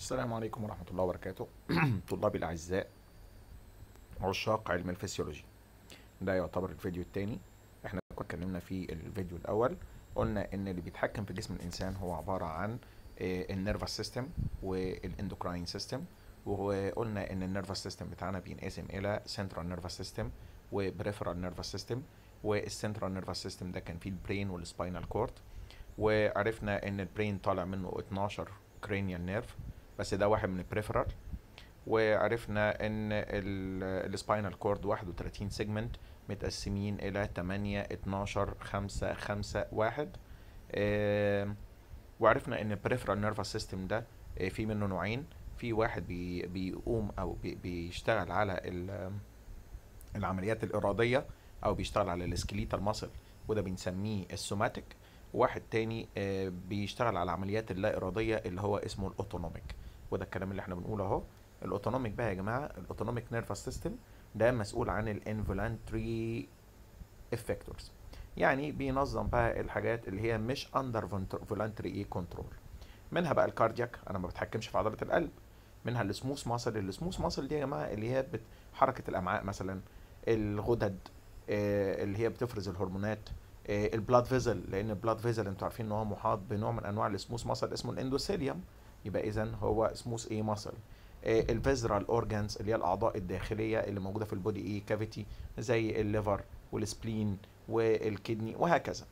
السلام عليكم ورحمة الله وبركاته طلابي الأعزاء عشاق علم الفسيولوجي ده يعتبر الفيديو التاني احنا كنا اتكلمنا في الفيديو الأول قلنا إن اللي بيتحكم في جسم الإنسان هو عبارة عن النيرفس سيستم والاندوكراين سيستم وقلنا إن النيرفس سيستم بتاعنا بينقسم إلى سنترال نيرفس سيستم وبريفرال نيرفس سيستم والسنترال نيرفس سيستم ده كان فيه البرين والسباينال كورد وعرفنا ان البرين طالع منه 12 كرينيال نيرف بس ده واحد من البريفرال وعرفنا ان السباينال كورد 31 سيجمنت متقسمين الى 8 12 5 5 1 آه وعرفنا ان البريفرال نيرفس سيستم ده آه في منه نوعين في واحد بي بيقوم او بي بيشتغل على العمليات الاراديه او بيشتغل على السكليتال ماسل وده بنسميه السوماتيك واحد تاني بيشتغل على العمليات اللا اراديه اللي هو اسمه الاوتونوميك وده الكلام اللي احنا بنقوله اهو الاوتونوميك بقى يا جماعه الاوتونوميك نيرفس سيستم ده مسؤول عن الانفولانتري افكتورز يعني بينظم بقى الحاجات اللي هي مش اندر فولانتري ايه كنترول منها بقى الكاردياك انا ما بتحكمش في عضله القلب منها السموث ماسل السموث ماسل دي يا جماعه اللي هي حركه الامعاء مثلا الغدد اللي هي بتفرز الهرمونات البلاد فيزل لان البلاد فيزل انتوا عارفين ان هو محاط بنوع من انواع السموث ماسل اسمه الاندوثيليوم يبقى اذا هو سموث ايه ماسل الفيزرال اورجانز اللي هي الاعضاء الداخليه اللي موجوده في البودي ايه كافيتي زي الليفر والسبلين والكدني وهكذا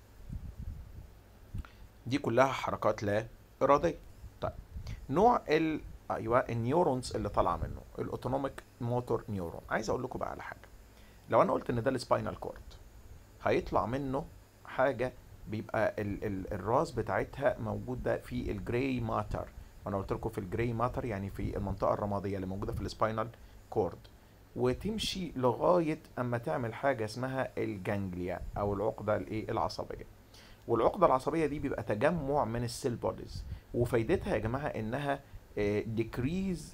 دي كلها حركات لا اراديه طيب نوع ال ايوه النيورونز اللي طالعه منه الاوتونوميك موتور نيورون عايز اقول لكم بقى على حاجه لو انا قلت ان ده السباينال كورد هيطلع منه حاجه بيبقى ال ال الراس بتاعتها موجوده في الجراي ماتر وانا قلت لكم في الجراي ماتر يعني في المنطقه الرماديه اللي موجوده في السباينال كورد وتمشي لغايه اما تعمل حاجه اسمها الجانجليا او العقده الايه العصبيه والعقده العصبيه دي بيبقى تجمع من السيل بوديز وفايدتها يا جماعه انها ديكريز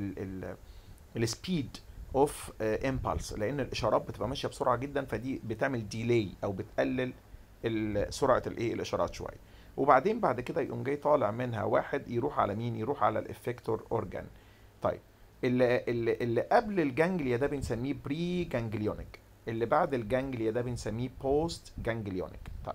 السبيد اوف امبالس لان الاشارات بتبقى ماشيه بسرعه جدا فدي بتعمل ديلي او بتقلل سرعه الايه الاشارات شويه وبعدين بعد كده يقوم جاي طالع منها واحد يروح على مين يروح على الافكتور اورجان طيب اللي, اللي, اللي قبل الجانجليا ده بنسميه بري جانجليونيك اللي بعد الجانجليا ده بنسميه بوست جانجليونيك طيب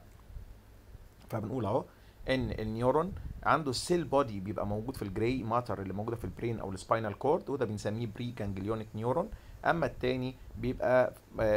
فبنقول اهو ان النيورون عنده السيل بودي بيبقى موجود في الجراي ماتر اللي موجوده في البرين او السباينال كورد وده بنسميه بري جانجليونيك نيورون اما التاني بيبقى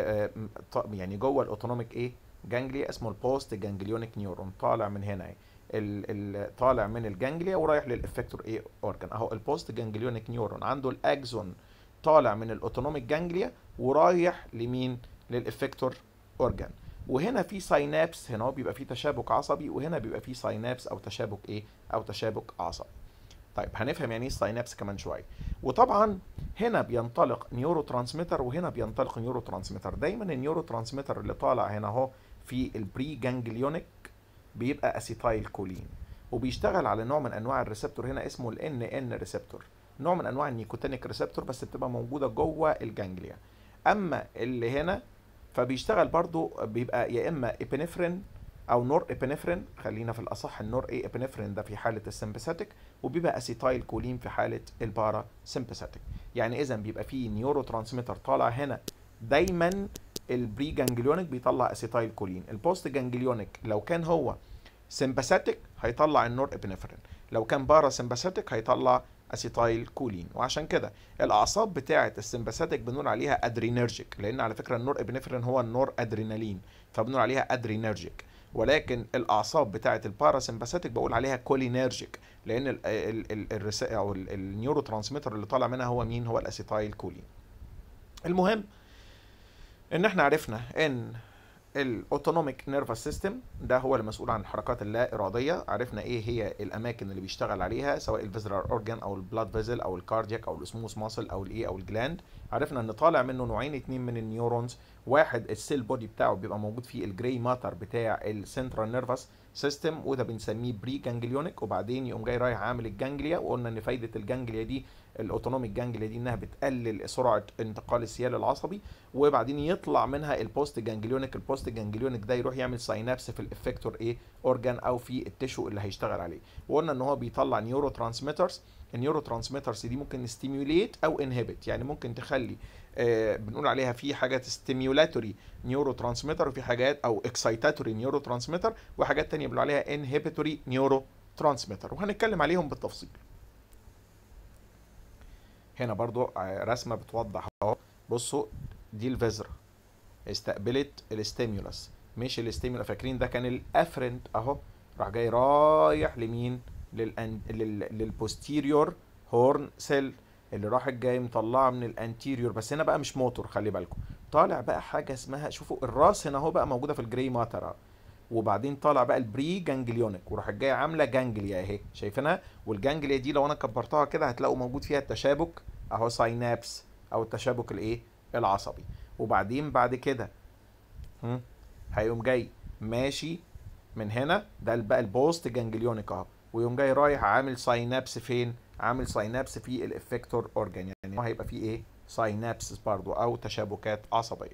يعني جوه الاوتونوميك ايه جانجليا اسمه البوست جانجليونيك نيورون طالع من هنا ايه طالع من الجانجليا ورايح للافكتور ايه اورجان اهو البوست جانجليونيك نيورون عنده الاكزون طالع من الاوتونوميك جانجليا ورايح لمين للافكتور اورجان وهنا في ساينابس هنا بيبقى في تشابك عصبي وهنا بيبقى في ساينابس او تشابك ايه او تشابك عصبي طيب هنفهم يعني ايه ساينابس كمان شويه وطبعا هنا بينطلق نيورو ترانسميتر وهنا بينطلق نيورو ترانسميتر دايما النيورو ترانسميتر اللي طالع هنا اهو في البري جانجليونيك بيبقى اسيتايل كولين وبيشتغل على نوع من انواع الريسبتور هنا اسمه الان ان ريسبتور نوع من انواع النيكوتينيك ريسبتور بس بتبقى موجوده جوه الجانجليا اما اللي هنا فبيشتغل برضو بيبقى يا اما ابنفرين او نور ابنفرين خلينا في الاصح النور اي ابنفرين ده في حاله السمباثيك وبيبقى اسيتايل كولين في حاله البارا سمباثيك يعني اذا بيبقى في نيورو ترانسميتر طالع هنا دايما البري جانجليونيك بيطلع اسيتايل كولين البوست جانجليونيك لو كان هو سمباثيك هيطلع النور ابنفرين لو كان بارا سمباثيك هيطلع اسيتايل كولين وعشان كده الاعصاب بتاعه السمباثيك بنقول عليها ادرينرجيك لان على فكره النور ابنفرين هو النور ادرينالين فبنقول عليها ادرينرجيك ولكن الاعصاب بتاعه الباراسمباثيك بقول عليها كولينرجيك لان ال ال ال ال او النيورو ترانسميتر اللي طالع منها هو مين هو الاسيتايل كولين المهم ان احنا عرفنا ان الاوتونوميك نيرفس سيستم ده هو المسؤول عن الحركات اللا اراديه عرفنا ايه هي الاماكن اللي بيشتغل عليها سواء الفيزرال اورجان او البلاد فيزل او الكاردياك او السموث ماسل او الايه او الجلاند عرفنا ان طالع منه نوعين اتنين من النيورونز واحد السيل بودي بتاعه بيبقى موجود فيه الجراي ماتر بتاع السنترال نيرفس سيستم وده بنسميه بري جانجليونيك وبعدين يقوم جاي رايح عامل الجانجليا وقلنا ان فايده الجانجليا دي الاوتونوميك جانجليا دي انها بتقلل سرعه انتقال السيال العصبي وبعدين يطلع منها البوست جانجليونيك البوست جانجليونيك ده يروح يعمل ساينابس في الافكتور ايه اورجان او في التشو اللي هيشتغل عليه وقلنا ان هو بيطلع نيورو ترانسميترز النيورو ترانسميترز دي ممكن ستيميوليت او انهبت يعني ممكن تخلي آه بنقول عليها في حاجات ستيميولاتوري نيورو ترانسميتر وفي حاجات او اكسايتاتوري نيورو ترانسميتر وحاجات تانية بنقول عليها انهبيتوري نيورو ترانسميتر وهنتكلم عليهم بالتفصيل هنا برضو رسمه بتوضح اهو بصوا دي الفيزرا استقبلت الاستيمولس مش الاستيمولا فاكرين ده كان الافرنت اهو راح جاي رايح لمين للأن... لل... للبوستيريور هورن سيل اللي راحت جاي مطلعه من الانتيريور بس هنا بقى مش موتور خلي بالكم طالع بقى حاجه اسمها شوفوا الراس هنا اهو بقى موجوده في الجراي ماتر وبعدين طالع بقى البري جانجليونيك وراحت جايه عامله جانجليا اهي شايفينها والجانجليا دي لو انا كبرتها كده هتلاقوا موجود فيها التشابك اهو ساينابس او التشابك الايه العصبي وبعدين بعد كده هيقوم جاي ماشي من هنا ده بقى البوست جانجليونيك اهو ويقوم جاي رايح عامل ساينابس فين عامل ساينابس في الافكتور اورجان يعني هيبقى فيه ايه ساينابس برضو او تشابكات عصبيه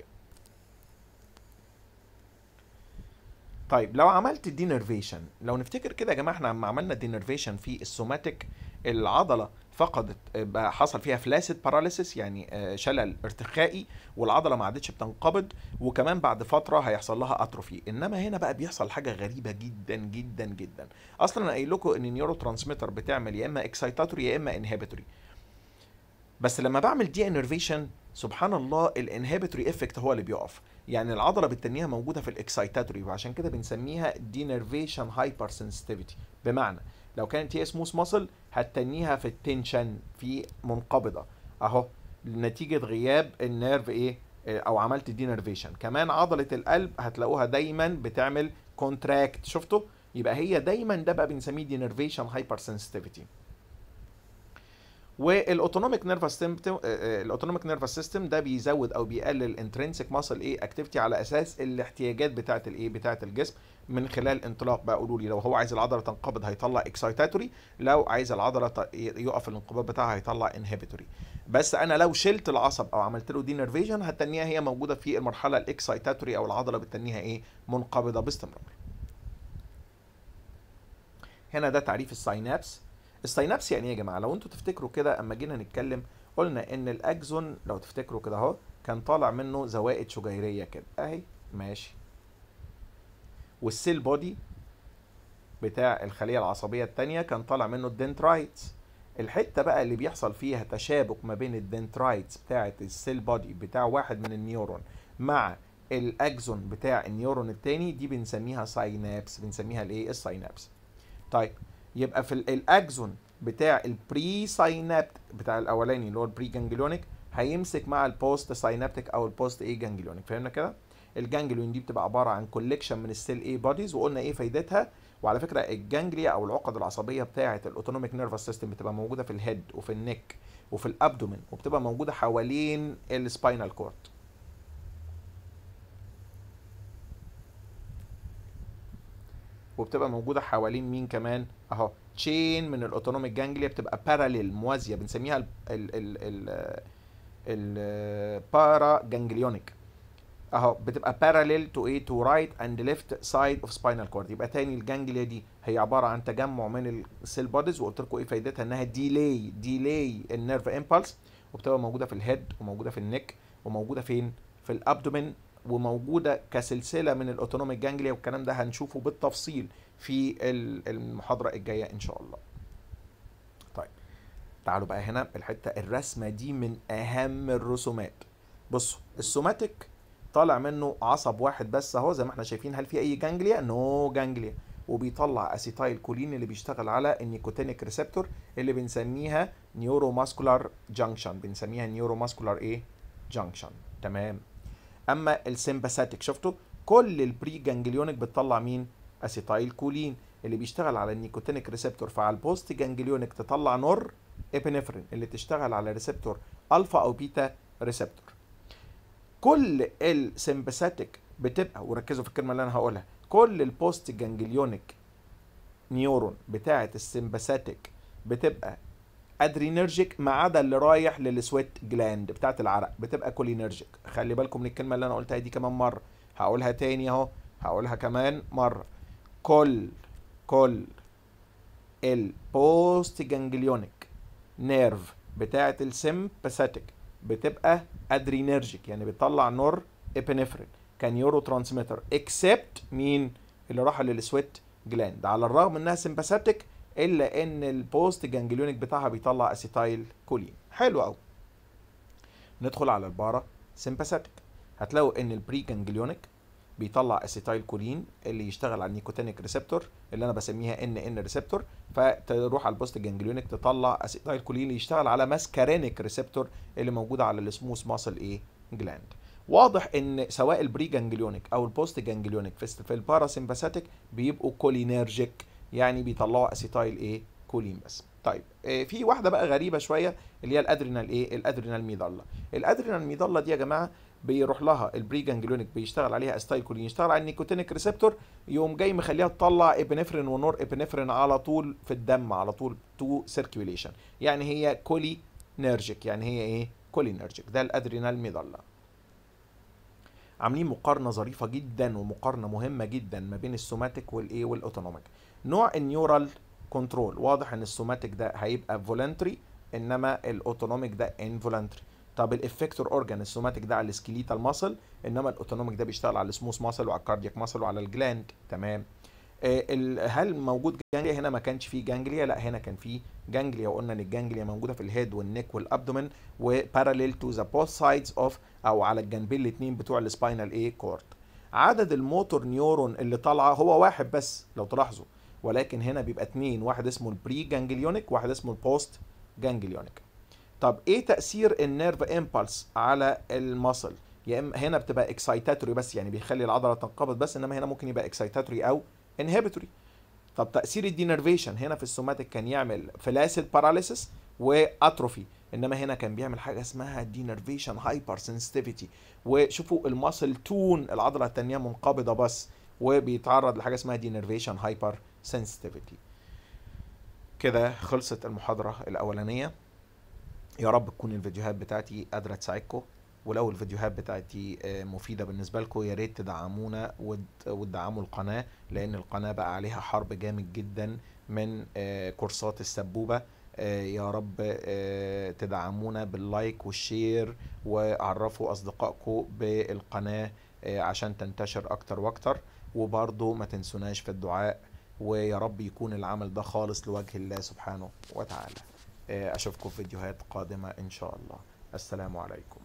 طيب لو عملت دينرفيشن لو نفتكر كده يا جماعه احنا لما عملنا دينرفيشن في السوماتيك العضله فقدت بقى حصل فيها فلاسيد باراليسيس يعني شلل ارتخائي والعضله ما عادتش بتنقبض وكمان بعد فتره هيحصل لها اتروفي انما هنا بقى بيحصل حاجه غريبه جدا جدا جدا اصلا انا قايل لكم ان النيورو ترانسميتر بتعمل يا اما اكسايتاتوري يا اما انهبيتوري بس لما بعمل دي انرفيشن سبحان الله الانهبيتوري افكت هو اللي بيقف يعني العضله بالتنيه موجوده في الاكسايتاتوري وعشان كده بنسميها دينرفيشن هايبر سنسيتيفيتي بمعنى لو كانت هي سموث ماسل هتتنيها في التنشن في منقبضه اهو نتيجه غياب النيرف ايه او عملت دينرفيشن كمان عضله القلب هتلاقوها دايما بتعمل كونتراكت شفتوا يبقى هي دايما ده بقى بنسميه دينرفيشن هايبر سنسيتيفيتي والاوتونوميك نيرفس سيستم الاوتونوميك نيرفس سيستم ده بيزود او بيقلل الانترنسيك ماسل ايه اكتيفيتي على اساس الاحتياجات بتاعه الايه بتاعه الجسم من خلال انطلاق بقى قولوا لي لو هو عايز العضله تنقبض هيطلع اكسايتاتوري لو عايز العضله يقف الانقباض بتاعها هيطلع انهبيتوري بس انا لو شلت العصب او عملت له دينرفيجن هتنيها هي موجوده في المرحله الاكسايتاتوري او العضله بتنيها ايه منقبضه باستمرار هنا ده تعريف الساينابس الساينابس يعني ايه يا جماعه لو انتوا تفتكروا كده اما جينا نتكلم قلنا ان الاكزون لو تفتكروا كده اهو كان طالع منه زوائد شجيريه كده اهي ماشي والسيل بودي بتاع الخليه العصبيه الثانيه كان طالع منه الدنترايتس الحته بقى اللي بيحصل فيها تشابك ما بين الدنترايتس بتاعه السيل بودي بتاع واحد من النيورون مع الاكزون بتاع النيورون الثاني دي بنسميها ساينابس بنسميها الايه الساينابس طيب يبقى في الاكزون بتاع البري ساينابت بتاع الاولاني اللي هو البري جانجليونيك هيمسك مع البوست ساينابتيك او البوست ايه جانجليونيك فهمنا كده الجانجليون دي بتبقى عباره عن كوليكشن من السيل ايه بوديز وقلنا ايه فايدتها وعلى فكره الجانجليا او العقد العصبيه بتاعه الاوتونوميك نيرفس سيستم بتبقى موجوده في الهيد وفي النك وفي الابدومين وبتبقى موجوده حوالين السباينال كورد وبتبقى موجوده حوالين مين كمان اهو تشين من الاوتونوميك جانجليا بتبقى باراليل موازيه بنسميها ال ال ال البارا جانجليونيك اهو بتبقى باراليل تو ايه تو رايت اند ليفت سايد اوف سباينال كورد يبقى تاني الجانجليا دي هي عباره عن تجمع من السيل بوديز وقلت لكم ايه فايدتها انها ديلي ديلي النيرف امبلس وبتبقى موجوده في الهيد وموجوده في النك وموجوده فين في الابدومين وموجوده كسلسله من الاوتونوميك جانجليا والكلام ده هنشوفه بالتفصيل في المحاضره الجايه ان شاء الله طيب تعالوا بقى هنا الحته الرسمه دي من اهم الرسومات بصوا السوماتيك طالع منه عصب واحد بس اهو زي ما احنا شايفين هل في اي جانجليا نو جانجليا وبيطلع اسيتايل كولين اللي بيشتغل على النيكوتينيك ريسبتور اللي بنسميها نيورو ماسكولار جانكشن بنسميها نيورو ماسكولار ايه جانكشن تمام اما السمباثيك شفتوا كل البري جانجليونيك بتطلع مين اسيتايل كولين اللي بيشتغل على النيكوتينيك ريسبتور فعلى البوست جانجليونيك تطلع نور ابنفرين اللي تشتغل على ريسبتور الفا او بيتا ريسبتور كل السمباثيك بتبقى وركزوا في الكلمه اللي انا هقولها كل البوست جانجليونيك نيورون بتاعه السمباثيك بتبقى ادرينرجيك ما عدا اللي رايح للسويت جلاند بتاعه العرق بتبقى كولينرجيك خلي بالكم من الكلمه اللي انا قلتها دي كمان مره هقولها تاني اهو هقولها كمان مره كل كل البوست جانجليونيك نيرف بتاعه السمباثيك بتبقى ادرينرجيك يعني بتطلع نور ابنفرين كنيورو ترانسميتر اكسبت مين اللي راح للسويت جلاند على الرغم انها سمباثيك الا ان البوست جانجليونيك بتاعها بيطلع اسيتايل كولين حلو قوي ندخل على البارا سمباثيك هتلاقوا ان البري جانجليونيك بيطلع اسيتايل كولين اللي يشتغل على النيكوتينيك ريسبتور اللي انا بسميها ان ان ريسبتور فتروح على البوست جانجليونيك تطلع اسيتايل كولين اللي يشتغل على ماسكارينيك ريسبتور اللي موجوده على السموث ماسل ايه جلاند واضح ان سواء البري جانجليونيك او البوست جانجليونيك في الباراسمباثيك بيبقوا كولينرجيك يعني بيطلعوا اسيتايل ايه كولين بس طيب آه في واحده بقى غريبه شويه اللي هي الادرينال ايه الادرينال ميدالا الادرينال ميدالا دي يا جماعه بيروح لها البري جانجليونيك بيشتغل عليها استايل كولين يشتغل على النيكوتينيك ريسبتور يقوم جاي مخليها تطلع ابنفرين ونور ابنفرين على طول في الدم على طول تو سيركيوليشن يعني هي كولينرجيك يعني هي ايه كولينرجيك ده الادرينال ميدالا عاملين مقارنه ظريفه جدا ومقارنه مهمه جدا ما بين السوماتيك والايه والاوتونوميك نوع النيورال كنترول واضح ان السوماتيك ده هيبقى فولنتري انما الاوتونوميك ده انفولنتري طب الافكتور اورجان السوماتيك ده على السكيليتال ماسل انما الاوتونوميك ده بيشتغل على السموث ماسل وعلى الكاردياك ماسل وعلى الجلاند تمام آه هل موجود جانجليا هنا ما كانش فيه جانجليا لا هنا كان فيه جانجليا وقلنا ان الجانجليا موجوده في الهيد والنيك والابدومن وباراليل تو ذا بوث سايدز اوف او على الجنبين الاثنين بتوع السباينال ايه كورد عدد الموتور نيورون اللي طالعه هو واحد بس لو تلاحظوا ولكن هنا بيبقى اثنين واحد اسمه البري جانجليونيك واحد اسمه البوست جانجليونيك طب ايه تاثير النيرف امبلس على المصل يا اما هنا بتبقى اكسايتاتوري بس يعني بيخلي العضله تنقبض بس انما هنا ممكن يبقى اكسايتاتوري او انهبيتوري طب تاثير الدينرفيشن هنا في السوماتيك كان يعمل فلاسيد باراليسيس واتروفي انما هنا كان بيعمل حاجه اسمها دينرفيشن هايبر سنسيتيفيتي وشوفوا الماسل تون العضله الثانيه منقبضه بس وبيتعرض لحاجه اسمها دينرفيشن هايبر سنسيتيفيتي كده خلصت المحاضره الاولانيه يا رب تكون الفيديوهات بتاعتي قادره تساعدكم ولو الفيديوهات بتاعتي مفيدة بالنسبة لكم يا ريت تدعمونا وتدعموا القناة لأن القناة بقى عليها حرب جامد جدا من كورسات السبوبة يا رب تدعمونا باللايك والشير وعرفوا أصدقائكم بالقناة عشان تنتشر أكتر وأكتر وبرضو ما تنسوناش في الدعاء ويا رب يكون العمل ده خالص لوجه الله سبحانه وتعالى أشوفكم في فيديوهات قادمة إن شاء الله السلام عليكم